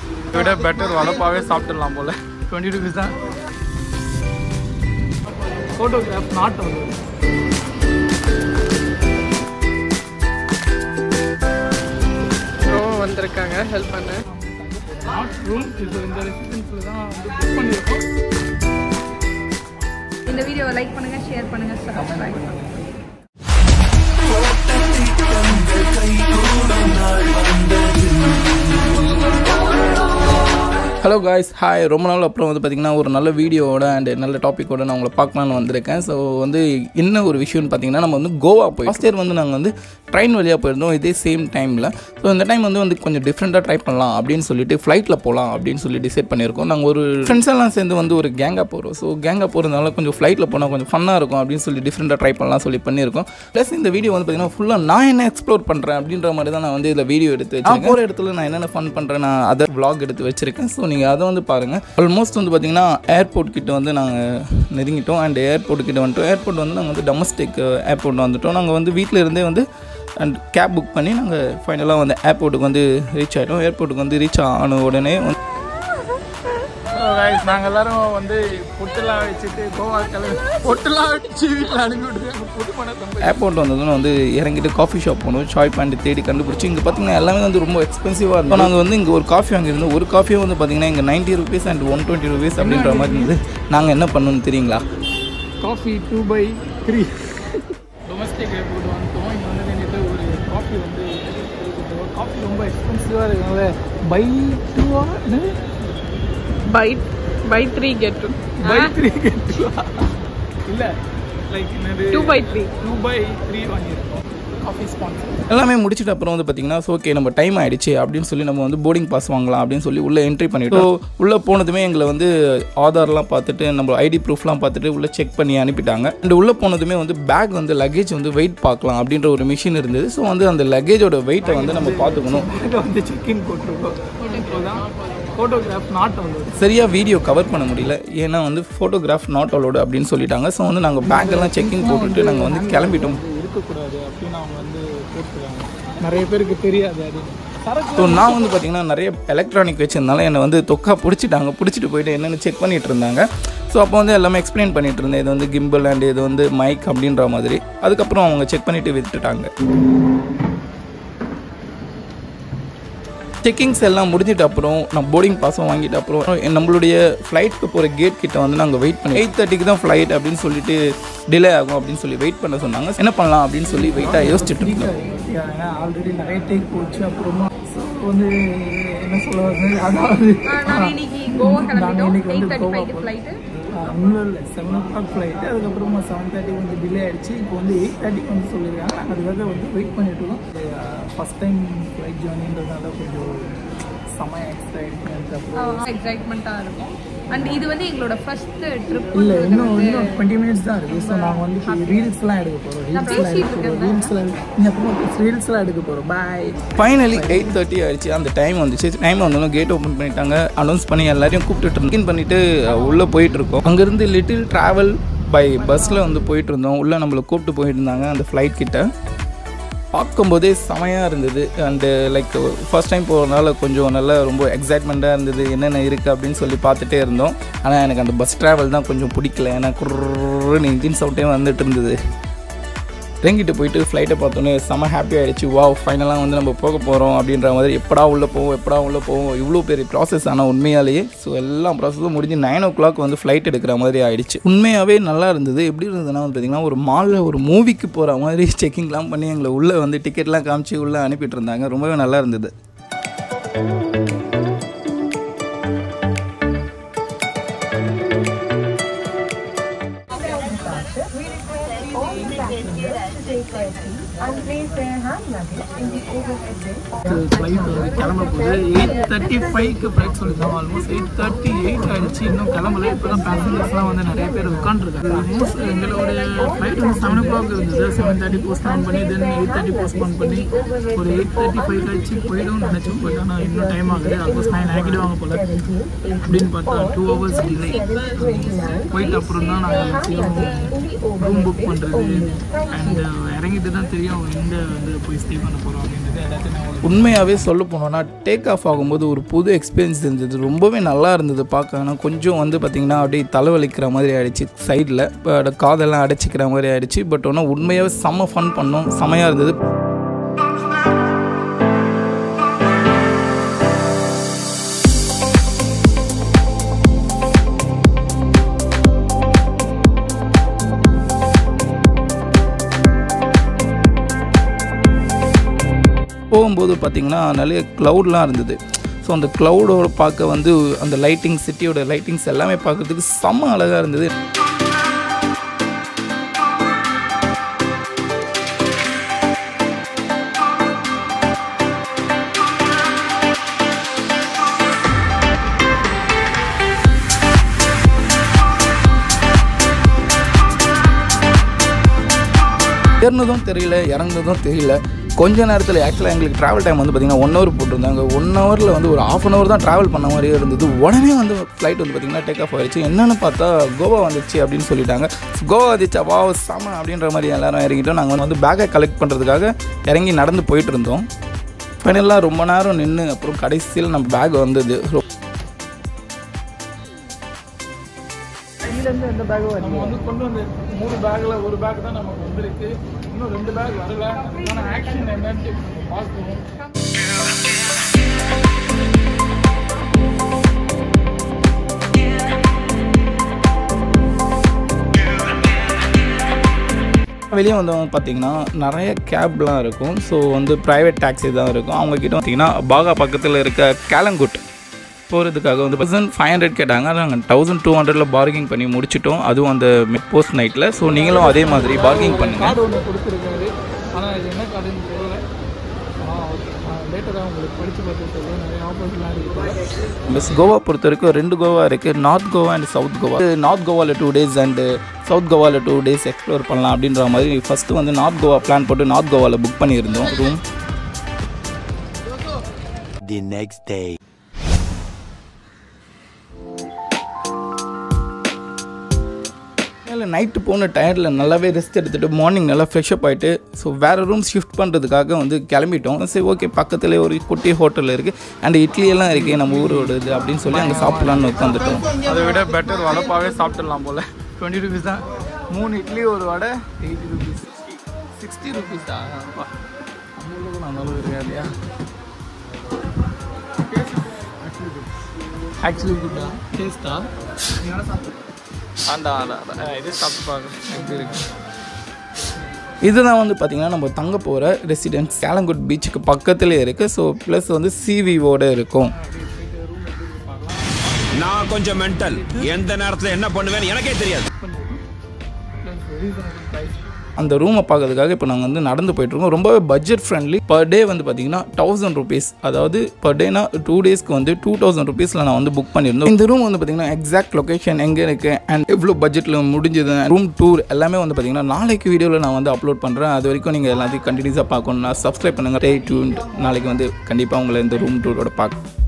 விட பெட்டர் வளப்பாவே சாப்பிட்டுடலாம் போல டுவெண்ட்டி ருபீஸ் தான் ஃபோட்டோகிராஃப் நாட் வந்து ப்ரோ வந்திருக்காங்க ஹெல்ப் பண்ண நாட் ரூம் இது இந்த ரெசிடென்ஸில் தான் வந்து புக் பண்ணியிருக்கோம் இந்த வீடியோவை லைக் பண்ணுங்க ஷேர் பண்ணுங்க சப்ஸ்கிரைப் பண்ணுங்க ஹலோ காய்ஸ் ஹாய் ரொம்ப நாள் அப்புறம் வந்து பார்த்திங்கன்னா ஒரு நல்ல வீடியோவோட அண்ட் நல்ல டாப்பிக்கோட நான் உங்களை பார்க்கலான்னு வந்திருக்கேன் ஸோ வந்து என்ன ஒரு விஷயம்னு பார்த்தீங்கன்னா நம்ம வந்து கோவா போய் லாஸ்ட் இயர் வந்து நாங்கள் வந்து ட்ரெயின் வழியாக போயிருந்தோம் இதே சேம் டைமில் ஸோ இந்த டைம் வந்து வந்து கொஞ்சம் டிஃப்ரெண்ட்டாக ட்ரை பண்ணலாம் அப்படின்னு சொல்லிட்டு ஃப்ளைட்டில் போகலாம் அப்படின்னு சொல்லி டிசைட் பண்ணியிருக்கோம் நாங்கள் ஒரு ஃப்ரெண்ட்ஸ் எல்லாம் சேர்ந்து வந்து ஒரு கேங்காக போகிறோம் ஸோ கேங்காக போகிறதுனால கொஞ்சம் ஃப்ளைட்டில் போனால் கொஞ்சம் ஃபன்னாக இருக்கும் அப்படின்னு சொல்லி டிஃப்ரெண்ட்டாக ட்ரை பண்ணலாம் சொல்லி பண்ணியிருக்கோம் ப்ளஸ் இந்த வீடியோ வந்து பார்த்திங்கன்னா ஃபுல்லாக நான் என்ன எக்ஸ்ப்ளோர் பண்ணுறேன் அப்படின்ற மாதிரி தான் நான் வந்து இதில் வீடியோ எடுத்து வச்சிருக்கேன் போகிற இடத்துல நான் என்னென்ன ஃபன் பண்ணுறேன் நான் அதை vlog எடுத்து வச்சிருக்கேன் ஸோ நீங்கள் அதை வந்து பாருங்கள் ஆல்மோஸ்ட் வந்து பார்த்தீங்கன்னா ஏர்போர்ட் கிட்ட வந்து நாங்கள் நெருங்கிட்டோம் அண்ட் ஏர்போர்ட் கிட்ட வந்துட்டோம் ஏர்போர்ட் வந்து நாங்கள் வந்து டொமஸ்டிக் ஏர்போர்ட் வந்துட்டோம் நாங்கள் வந்து வீட்டில் இருந்தே வந்து அண்ட் கேப் புக் பண்ணி நாங்கள் ஃபைனலாக வந்து ஏர்போர்ட்டுக்கு வந்து ரீச் ஆகிட்டோம் ஏர்போர்ட்டுக்கு வந்து ரீச் ஆன உடனே வந்து கைஸ் நாங்கள் எல்லாரும் வந்து பொட்டுலாம் வச்சுட்டு கோவா கிளம்பி பொட்டுலாம் வச்சு வீட்டில் அனுப்பி விட்டுருக்காங்க புது பணத்தை ஏர்போர்ட் வந்ததுன்னு வந்து இறங்கிட்டு காஃபி ஷாப் போனோம் சாய் பாயிண்ட் தேடி கண்டுபிடிச்சி இங்கே பார்த்தீங்கன்னா எல்லாமே வந்து ரொம்ப எக்ஸ்பென்சிவாக இருக்கும் நாங்கள் வந்து இங்கே ஒரு காஃபி வாங்கியிருந்தோம் ஒரு காஃபியும் வந்து பார்த்தீங்கன்னா இங்கே ninety rupees and one twenty rupees அப்படின்ற மாதிரி இருந்தது நாங்கள் என்ன பண்ணணும்னு தெரியுங்களா coffee two by three domestic airport வந்துட்டோம் இங்கே வந்து நின்றுட்டு ஒரு காஃபி வந்து காஃபி ரொம்ப எக்ஸ்பென்சிவாக இருக்கனால பை டூவா by by three get by three இல்லை லைக் என்னது two by three two by three வாங்கியிருக்கோம் காஃபி ஸ்பான்சர் எல்லாமே முடிச்சிட்ட அப்புறம் வந்து பார்த்தீங்கன்னா ஓகே நம்ம டைம் ஆயிடுச்சு அப்படின்னு சொல்லி நம்ம வந்து போர்டிங் பாஸ் வாங்கலாம் அப்படின்னு சொல்லி உள்ளே என்ட்ரி பண்ணிட்டோம் உள்ளே போனதுமே எங்களை வந்து ஆதார்லாம் பார்த்துட்டு நம்ம ஐடி ப்ரூஃப்லாம் பார்த்துட்டு உள்ளே செக் பண்ணி அனுப்பிட்டாங்க அண்ட் உள்ளே போனதுமே வந்து பேக் வந்து லக்கேஜ் வந்து வெயிட் பார்க்கலாம் அப்படின்ற ஒரு மிஷின் இருந்தது ஸோ வந்து அந்த லக்கேஜோட வெயிட்டை வந்து நம்ம பார்த்துக்கணும் இதை வந்து செக்இன் போட்டிருக்கோம் இப்போதான் ஃபோட்டோகிராஃப் நாட் வந்து சரியாக வீடியோ கவர் பண்ண முடியல ஏன்னா வந்து ஃபோட்டோகிராஃப் நாட் அலோடு அப்படின்னு சொல்லிட்டாங்க ஸோ வந்து நாங்கள் பேக் எல்லாம் செக்கிங் போட்டுட்டு நாங்கள் வந்து கிளம்பிட்டோம் இருக்கக்கூடாது அப்படின்னு அவங்க வந்து போட்டுருக்காங்க நிறைய பேருக்கு தெரியாது அது சரக்கு ஸோ நான் வந்து பார்த்தீங்கன்னா நிறைய எலக்ட்ரானிக் வச்சிருந்தாலும் என்னை வந்து தொக்கா பிடிச்சிட்டாங்க பிடிச்சிட்டு போயிட்டு என்னென்னு செக் பண்ணிட்டு இருந்தாங்க ஸோ அப்போ வந்து எல்லாமே எக்ஸ்பிளைன் பண்ணிட்டு இருந்தேன் இது வந்து கிம்பிள் அண்ட் இது வந்து மைக் அப்படின்ற மாதிரி அதுக்கப்புறம் அவங்க செக் பண்ணிட்டு விட்டுட்டாங்க செக்கிங்ஸ் எல்லாம் முடிஞ்சிட்ட அப்புறம் நான் போர்டிங் பாஸும் வாங்கிட்ட அப்புறம் நம்மளுடைய ஃப்ளைட்டுக்கு போகிற கேட் கிட்ட வந்து நாங்கள் வெயிட் பண்ணி எயிட் தேர்ட்டிக்கு தான் ஃப்ளைட் அப்படின்னு சொல்லிட்டு டிலே ஆகும் அப்படின்னு சொல்லி வெயிட் பண்ண சொன்னாங்க என்ன பண்ணலாம் அப்படின்னு சொல்லி வெயிட்டாக யோசிச்சுட்டு இருந்தோம் ஏன்னா ஆல்ரெடி நிறைய டேக் போச்சு அப்புறமா so வந்து என்ன சொல்ல வருது அதாவது நாங்கள் இன்னைக்கு கோவா நாங்க கிளம்பிட்டோம் இன்னைக்கு எயிட் வந்து தேர்ட்டி கோவா ஃபைவ் ஃப்ளைட்டு ஒன்றும் இல்லை செவன் ஓ கிளாக் ஃப்ளைட்டு அதுக்கப்புறமா செவன் தேர்ட்டிக்கு வந்து டிலே ஆயிடுச்சு இப்போ வந்து எயிட் தேர்ட்டிக்கு வந்து சொல்லியிருக்காங்க நாங்கள் அதுக்காக வந்து வெயிட் பண்ணிட்டு இருக்கோம் ஃபஸ்ட் டைம் ஃப்ளைட் ஜேர்னின்றதுனால கொஞ்சம் செம எக்ஸைட்மெண்ட் அப்புறம் எக்ஸைட்மெண்ட்டாக இருக்கும் அண்ட் இது வந்து எங்களோட ஃபர்ஸ்ட் ட்ரிப் இல்லை இன்னும் இன்னும் டுவெண்ட்டி மினிட்ஸ் தான் இருக்குது ஸோ நாங்கள் வந்து இப்போ ரீல்ஸ்லாம் எடுக்க போகிறோம் ரீல்ஸ்லாம் எடுக்க போகிறோம் ரீல்ஸ்லாம் நீங்கள் அப்புறம் ரீல்ஸ்லாம் எடுக்க போகிறோம் பாய் ஃபைனலி எயிட் தேர்ட்டி ஆயிடுச்சு அந்த டைம் வந்துச்சு டைம் வந்தோம் கேட் ஓப்பன் பண்ணிட்டாங்க அனௌன்ஸ் பண்ணி எல்லாரையும் கூப்பிட்டுட்டு இருந்தோம் பண்ணிட்டு அஹ், உள்ளே போயிட்டு இருக்கோம் அங்கேருந்து லிட்டில் ட்ராவல் பை பஸ்ஸில் வந்து போயிட்டு இருந்தோம் உள்ளே நம்மளை கூப்பிட்டு போயிட்டு இருந்தாங்க அந்த ஃப்ளைட் கிட்ட பார்க்கும்போதே செமையாக இருந்தது அண்டு லைக் ஃபர்ஸ்ட் டைம் போகிறதுனால கொஞ்சம் நல்லா ரொம்ப எக்ஸைட்மெண்ட்டாக இருந்தது என்னென்ன இருக்குது அப்படின்னு சொல்லி பார்த்துட்டே இருந்தோம் ஆனால் எனக்கு அந்த பஸ் ட்ராவல் தான் கொஞ்சம் பிடிக்கல ஏன்னா குர்ன்னு இன்ஜின் சவுண்டே வந்துட்டு இருந்தது இறங்கிட்டு போயிட்டு ஃப்ளைட்டை பார்த்தோன்னே செம ஹாப்பி ஆயிடுச்சு வாவ் ஃபைனலாக வந்து நம்ம போக போகிறோம் அப்படின்ற மாதிரி எப்படா உள்ளே போவோம் எப்படா உள்ளே போவோம் இவ்வளோ பெரிய ப்ராசஸ் ஆனால் உண்மையாலேயே ஸோ எல்லா ப்ராசஸும் முடிஞ்சு நைன் ஓ கிளாக் வந்து ஃப்ளைட் எடுக்கிற மாதிரி ஆயிடுச்சு உண்மையாகவே நல்லா இருந்தது எப்படி இருந்ததுன்னா வந்து பார்த்திங்கன்னா ஒரு மாலில் ஒரு மூவிக்கு போகிற மாதிரி செக்கிங்லாம் பண்ணி எங்களை உள்ளே வந்து டிக்கெட்லாம் காமிச்சு உள்ளே அனுப்பிட்டு இருந்தாங்க ரொம்பவே நல்லா இருந்தது ஃப்ளைட் வந்து கிளம்ப போகுது எயிட் தேர்ட்டி ஃபைவ்க்கு ஃப்ளைட் சொல்லியிருந்தாங்க ஆல்மோஸ்ட் எயிட் தேர்ட்டி எயிட் ஆயிடுச்சு இன்னும் கிளம்பல இப்போ தான் பேசஞ்சர்ஸ்லாம் வந்து நிறைய பேர் உட்காந்துருக்காங்க ஆல்மோஸ்ட் எங்களோட ஃப்ளைட் வந்து செவன் ஓ கிளாக் இருந்தது செவன் தேர்ட்டி போஸ்ட்போன் பண்ணி தென் எயிட் தேர்ட்டி போஸ்ட்போன் பண்ணி ஒரு எயிட் தேர்ட்டி ஃபைவ் ஆச்சு போயிடும் நினச்சோம் பட் ஆனால் இன்னும் டைம் ஆகுது ஆல்மோஸ்ட் நைன் ஆகிடுவாங்க போல அப்படின்னு பார்த்தா டூ ஹவர்ஸ் டிலே போயிட்டு அப்புறம் தான் நாங்கள் ரூம் புக் பண்ணுறது அண்ட் இறங்கிட்டு தான் தெரியும் எங்கே வந்து போய் ஸ்டே பண்ண போகிறோம் அப்படின்றது ஏதாச்சும் நான் உங்களுக்கு உண்மையாகவே சொல்ல போனோன்னா டேக் ஆஃப் ஆகும்போது ஒரு புது எக்ஸ்பீரியன்ஸ் இருந்தது ரொம்பவே நல்லா இருந்தது பார்க்க ஆனால் கொஞ்சம் வந்து பார்த்திங்கன்னா அப்படியே தலைவலிக்கிற மாதிரி ஆயிடுச்சு சைடில் இப்போ காதெல்லாம் அடைச்சிக்கிற மாதிரி ஆயிடுச்சு பட் ஆனால் உண்மையாகவே செம்ம ஃபன் பண்ணோம் செமையாக இருந்தது போகும்போது பார்த்திங்கன்னா நிறைய க்ளவுட்லாம் இருந்தது ஸோ அந்த க்ளவுடோட பார்க்க வந்து அந்த லைட்டிங் சிட்டியோட லைட்டிங்ஸ் எல்லாமே பார்க்கறதுக்கு செம்ம அழகாக இருந்தது ஏறினதும் தெரியல இறங்குனதும் தெரியல கொஞ்ச நேரத்தில் ஆக்சுவலாக எங்களுக்கு ட்ராவல் டைம் வந்து பார்த்திங்கன்னா ஒன் ஹவர் போட்டிருந்தாங்க ஒன் ஹவரில் வந்து ஒரு ஆஃப் அன் ஹவர் தான் ட்ராவல் பண்ண மாதிரியே இருந்தது உடனே வந்து ஃப்ளைட் வந்து பார்த்திங்கன்னா டேக் ஆஃப் ஆயிடுச்சு என்னென்னு பார்த்தா கோவா வந்துச்சு அப்படின்னு சொல்லிட்டாங்க கோவா வந்துச்சா வா செம அப்படின்ற மாதிரி எல்லாரும் இறங்கிட்டோம் நாங்கள் வந்து பேக்கை கலெக்ட் பண்ணுறதுக்காக இறங்கி நடந்து போயிட்டு இருந்தோம் ஃபைனலாக ரொம்ப நேரம் நின்று அப்புறம் கடைசியில் நம்ம பேக் வந்தது ரொ- நம்ம வந்து கொண்டு வந்து மூணு பேக்கில் ஒரு பேக் தான் நமக்கு வந்திருக்கு இன்னும் ரெண்டு பேக் வரல அதுக்கான ஆக்ஷன் என்னன்னு பார்க்கணும் வெளியே வந்தவங்க பார்த்தீங்கன்னா நிறைய கேப்லாம் இருக்கும் ஸோ வந்து ப்ரைவேட் டாக்ஸி தான் இருக்கும் அவங்க கிட்ட பார்த்தீங்கன்னா பாகா பக்கத்தில் இருக்க கேலங்குட் போகிறதுக்காக வந்து தௌசண்ட் ஃபைவ் ஹண்ட்ரட் கேட்டாங்க நாங்கள் தௌசண்ட் டூ ஹண்ட்ரடில் பார்கிங் பண்ணி முடிச்சிட்டோம் அதுவும் அந்த மிட் போஸ்ட் நைட்டில் ஸோ நீங்களும் அதே மாதிரி பார்கிங் பண்ணுங்கள் கார்டு ஒன்று கொடுத்துருக்காரு ஆனால் இது என்ன கார்டுன்னு தெரியல ஆ ஓகே லேட்டராக உங்களுக்கு படித்து பார்த்து சொல்லுவேன் நிறைய ஆஃபர்ஸ்லாம் இருக்குது பஸ் கோவா பொறுத்த வரைக்கும் ரெண்டு கோவா இருக்குது north Goa and south Goa north கோவாவில் டூ டேஸ் அண்டு சவுத் கோவாவில் டூ டேஸ் எக்ஸ்ப்ளோர் பண்ணலாம் அப்படின்ற மாதிரி ஃபஸ்ட்டு வந்து நார்த் கோவா பிளான் போட்டு நார்த் கோவாவில் புக் பண்ணியிருந்தோம் ரூம் The next day. மேலே நைட்டு போன டயர்டில் நல்லாவே ரெஸ்ட் எடுத்துகிட்டு மார்னிங் நல்லா ஃப்ரெஷ்அப் ஆகிட்டு ஸோ வேறு ரூம் ஷிஃப்ட் பண்ணுறதுக்காக வந்து கிளம்பிட்டோம் சரி ஓகே பக்கத்துலேயே ஒரு குட்டி ஹோட்டல் இருக்குது அண்ட் இட்லி எல்லாம் இருக்குது நம்ம ஊரோட இது அப்படின்னு சொல்லி அங்கே சாப்பிட்லான்னு உட்காந்துட்டோம் அதை விட பெட்டர் வடப்பாவே சாப்பிட்டுடலாம் போல் டுவெண்ட்டி ருபீஸ் தான் மூணு இட்லி ஒரு வடை எயிட்டி ருபீஸ் சிக்ஸ்டி ருபீஸ் தான் நம்மளுக்கு நல்ல இருக்காதியா ஆக்சுவலி குட்டா டேஸ்டா ஆண்டா ஆண்டா இதே சாப்பிட்டு பார்க்குறேன் எப்படி இருக்கு இதுதான் வந்து பார்த்திங்கன்னா நம்ம தங்க போகிற ரெசிடென்ஸ் கேலங்குட் பீச்சுக்கு பக்கத்துலேயே இருக்குது ஸோ ப்ளஸ் வந்து சிவிவோட இருக்கும் நான் கொஞ்சம் மென்டல் எந்த நேரத்துல என்ன பண்ணுவேன்னு எனக்கே தெரியாது ரீசனபிள் ப்ரைஸ் அந்த ரூமை பார்க்கறதுக்காக இப்போ நாங்கள் வந்து நடந்து போயிட்டுருக்கோம் ரொம்பவே பட்ஜெட் ஃப்ரெண்ட்லி பர் டே வந்து பார்த்தீங்கன்னா தௌசண்ட் ருபீஸ் அதாவது பர் டேனா டூ டேஸ்க்கு வந்து டூ தௌசண்ட் ருபீஸில் நான் வந்து புக் பண்ணியிருந்தோம் இந்த ரூம் வந்து பார்த்தீங்கன்னா எக்ஸாக்ட் லொகேஷன் எங்கே இருக்குது அண்ட் எவ்வளோ பட்ஜெட்டில் முடிஞ்சது ரூம் டூர் எல்லாமே வந்து பார்த்தீங்கன்னா நாளைக்கு வீடியோவில் நான் வந்து அப்லோட் பண்ணுறேன் அது வரைக்கும் நீங்கள் எல்லாத்தையும் கண்டினியூஸாக பார்க்கணும்னா சப்ஸ்கிரைப் பண்ணுங்கள் டே டியூன் நாளைக்கு வந்து கண்டிப்பாக உங்களை இந்த ரூம் டூரோட பார்க்க